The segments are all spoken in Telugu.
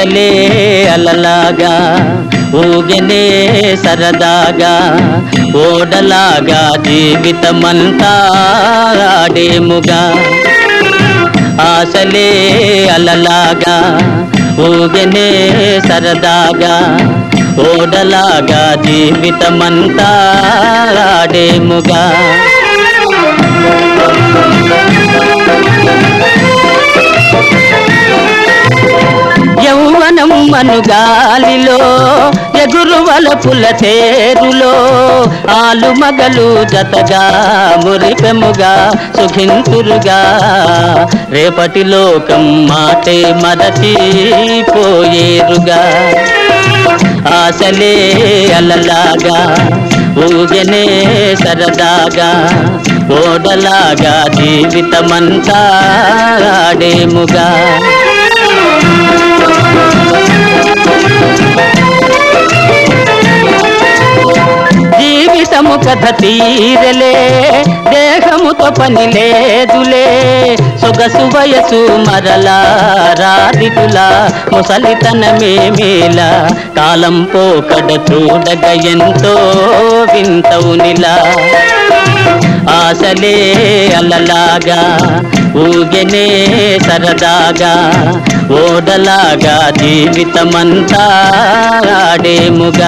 ఆశలే అలలాగా ఊగనే సరదాగా ఓడలాగా జీవితమంతా ఆడేముగా ఆశలే అలలాగా ఊగనే సరదాగా ఓడలాగా జీవితమంతా ఆడేముగా యౌవనం మను గాలిలో ఎగురువల పుల తేరులో ఆలు మగలు జతగా మురిపెముగా సుఖింతురుగా రేపటి లోకం మాటే మరచిపోయేరుగా ఆశలే అలలాగా ఊగనే సరదాగా ఓడలాగా జీవితమంతా ఆడేముగా జీవితము కథ తీరలే దేహముతో పని లేదులే సొగసు వయసు మరలా రాదికులా ముసలితనమే మేల కాలం పోకడ చూడగ ఎంతో వింతవునిలా ఆశలే అలలాగా ఊగెనే సరదాగా ఓడలాగా జీవితమంతా ఆడేముగా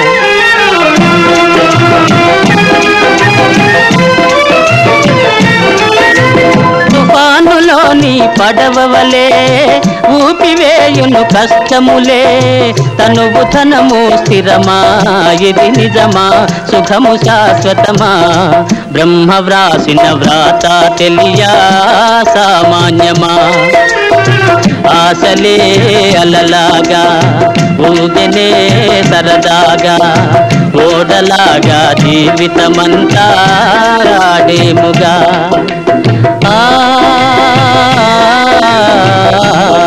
తుఫానులోని పడవవలే ఊపివేయును కష్టములే తనువు ధనము స్థిరమా ఇది నిజమా సుఖము శాశ్వతమా బ్రహ్మ వ్రాసిన వ్రాత తెలియా సామాన్యమా ఆశలే అలలాగా ఊగనే సరదాగా ఓడలాగా జీవితమంతా ఆడేముగా ఆ